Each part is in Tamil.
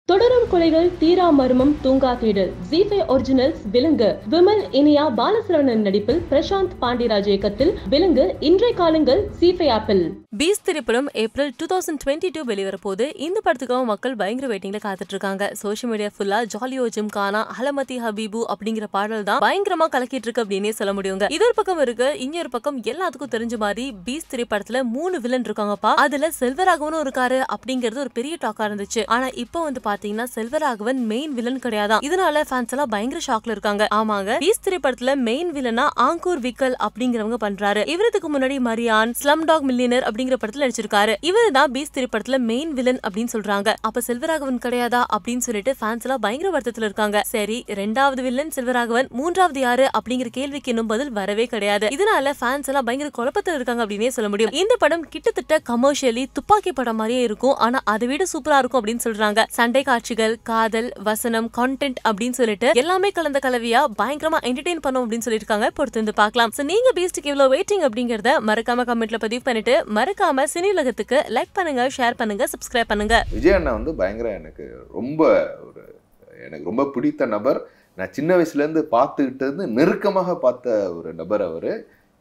தொடரும் கொலைகள் தீரா மர்மம் தூங்கா தேடல் ஜீஃபை ஒரிஜினல்ஸ் விலங்கு விமல் இனியா பாலசரவணன் நடிப்பில் பிரசாந்த் பாண்டிராஜ் இயக்கத்தில் விலங்கு இன்றைய காலங்கள் ஜீஃபை ஆப்பிள் பீஸ் திரைப்படம் April two thousand twenty two வெளிவர போது இந்த படத்துக்காக மக்கள் பயங்கர வெயிட்டிங்ல காத்துட்டு இருக்காங்க சோஷியல் மீடியா ஃபுல்லா ஜாலியோ ஜிம் கானா அலமதி ஹபீபு அப்படிங்கிற பாடல் தான் பயங்கரமா கலக்கிட்டு இருக்கு அப்படின்னே சொல்ல முடியுங்க இது ஒரு பக்கம் இருக்கு இன்னொரு பக்கம் எல்லாத்துக்கும் தெரிஞ்ச மாதிரி பீஸ் திரைப்படத்துல மூணு வில்லன் இருக்காங்கப்பா அதுல செல்வராகவனும் இருக்காரு அப்படிங்கிறது ஒரு பெரிய டாக்கா இருந்துச்சு ஆனா இப்போ வந்து பாத்தீங்கன்னா செல்வராகவன் மெயின் வில்லன் கிடையாதான் இதனால ஃபேன்ஸ் எல்லாம் பயங்கர ஷாக்ல இருக்காங்க ஆமாங்க பீஸ் திரைப்படத்துல மெயின் வில்லனா ஆங்கூர் விக்கல் அப்படிங்கிறவங்க பண்றாரு இவரதுக்கு முன்னாடி மரியான் ஸ்லம் டாக் மில்லியனர் அப்படிங்கிற படத்துல நடிச்சிருக்காரு இவரு தான் பீஸ் திரைப்படத்துல மெயின் வில்லன் அப்படின்னு சொல்றாங்க அப்ப செல்வராகவன் கிடையாதா அப்படின்னு சொல்லிட்டு ஃபேன்ஸ் எல்லாம் பயங்கர வருத்தத்துல இருக்காங்க சரி ரெண்டாவது வில்லன் செல்வராகவன் மூன்றாவது யாரு அப்படிங்கிற கேள்விக்கு இன்னும் பதில் வரவே கிடையாது இதனால ஃபேன்ஸ் எல்லாம் பயங்கர குழப்பத்துல இருக்காங்க அப்படின்னே சொல்ல முடியும் இந்த படம் கிட்டத்தட்ட கமர்ஷியலி துப்பாக்கி படம் மாதிரியே இருக்கும் ஆனா அதை விட சூப்பரா இருக்கும் அப்படின்னு சொல்றாங்க சண்டை காட்சிகள் காதல் வசனம் கான்டென்ட் அப்படின்னு சொல்லிட்டு எல்லாமே கலந்த கலவையா பயங்கரமா என்டர்டெயின் பண்ணும் அப்படின்னு சொல்லிருக்காங்க பொறுத்து வந்து பார்க்கலாம் சோ நீங்க பீஸ்டுக்கு எவ்வளவு வெயிட்டிங் அப்படிங்கறத மறக்காம கமெண்ட்ல பதிவு பண்ணிட்டு மறக்காம சினி உலகத்துக்கு லைக் பண்ணுங்க ஷேர் பண்ணுங்க சப்ஸ்கிரைப் பண்ணுங்க விஜய் அண்ணா வந்து பயங்கர எனக்கு ரொம்ப ஒரு எனக்கு ரொம்ப பிடித்த நபர் நான் சின்ன வயசுலேருந்து பார்த்துக்கிட்டு நெருக்கமாக பார்த்த ஒரு நபர் அவர்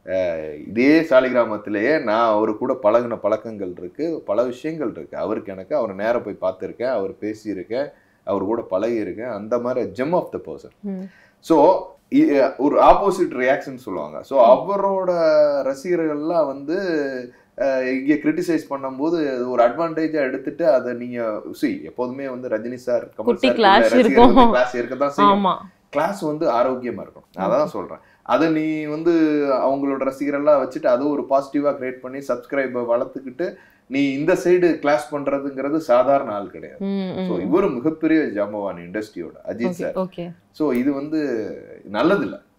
இதே சாலிகிராமத்திலேயே நான் அவர் கூட பழகின பழக்கங்கள் இருக்குது பல விஷயங்கள் இருக்குது அவருக்கு எனக்கு அவரை நேராக போய் பார்த்துருக்கேன் அவர் பேசியிருக்கேன் அவர் கூட பழகியிருக்கேன் அந்த மாதிரி ஜெம் ஆஃப் த பர்சன் ம். ஸோ ஒரு ஆப்போசிட் ரியாக்ஷன் சொல்லுவாங்க ஸோ அவரோட ரசிகர்கள்லாம் வந்து அஹ், இங்கே கிரிட்டிசைஸ் பண்ணும்போது ஒரு அட்வான்டேஜா எடுத்துட்டு அதை நீங்க சி எப்போதுமே வந்து ரஜினி சார் குட்டி clash இருக்கும். கிளாஸ் இருக்க தான் செய்யும் ஆமா கிளாஸ் வந்து ஆரோக்கியமா இருக்கும் நான் அதான் சொல்றேன் அதை நீ வந்து அவங்களோட ரசிகரெல்லாம் வச்சுட்டு அதை ஒரு பாசிட்டிவா கிரியேட் பண்ணி சப்ஸ்கிரைபை வளர்த்துக்கிட்டு நீ இந்த சைடு கிளாஸ் பண்றதுங்கிறது சாதாரண ஆள் கிடையாது ஸோ இவரு மிகப்பெரிய ஜாம்பவான் இண்டஸ்ட்ரியோட அஜித் சார் ஓகே ஸோ இது வந்து நல்லதில்ல